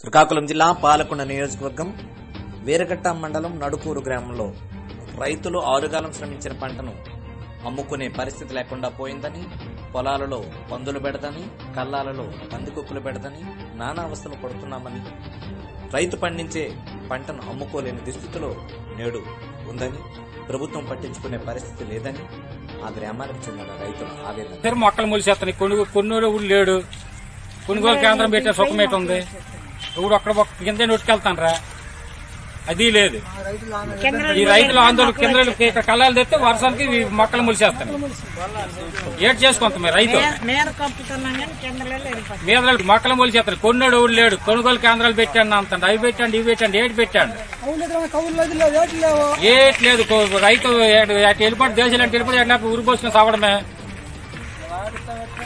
శ్రీకాకుళం జిల్లా పాలకొండ నియోజకవర్గం వీరగట్ట మండలం నడుకూరు గ్రామంలో రైతులు ఆరుగాలం శ్రమించిన పంటను అమ్ముకునే పరిస్థితి లేకుండా పోయిందని పొలాలలో పందులు పెడదని కల్లాలలో పందికొక్కులు పెడదని నానా అవస్థలు పడుతున్నామని రైతు పండించే పంటను అమ్ముకోలేని దుస్థితిలో నేడు ఉందని ప్రభుత్వం పట్టించుకునే పరిస్థితి లేదని ఆ గ్రామానికి చెందిన రైతులు ఆవేదన ఇద్దరు మొక్కలు మొలిసేస్తున్నాయి కొనుగో కొనుగోలు ఊరు లేడు కొనుగోలు కేంద్రం పెట్టే సుఖమేట ఉంది ఇప్పుడు అక్కడ ఒక కింద నొట్టుకెళ్తానరా అది లేదు ఈ రైతుల ఆందోళన కింద కళ్ళాలు తెస్తే వర్షానికి ఈ మొక్కలు మొలిసేస్తాయి ఏటి చేసుకుంటాం మరి రైతు మీద కప్పుతున్నాం కానీ కిందలో వెళ్ళిపోతాం మీద మొక్కలు మొలిసేస్తాడు కొన్నాడు ఊరు లేడు కొనుగోలు కేంద్రాలు పెట్టాడు అంతండి అవి పెట్టండి ఇవి పెట్టండి ఏటి పెట్టాడు ఏటి లేదు కో- రైతు ఎటు- ఎటు వెళ్ళిపోయి దేశాలు అంటే వెళ్ళిపోయి ఎట్లా ఊరు పోసుకుని సావడమే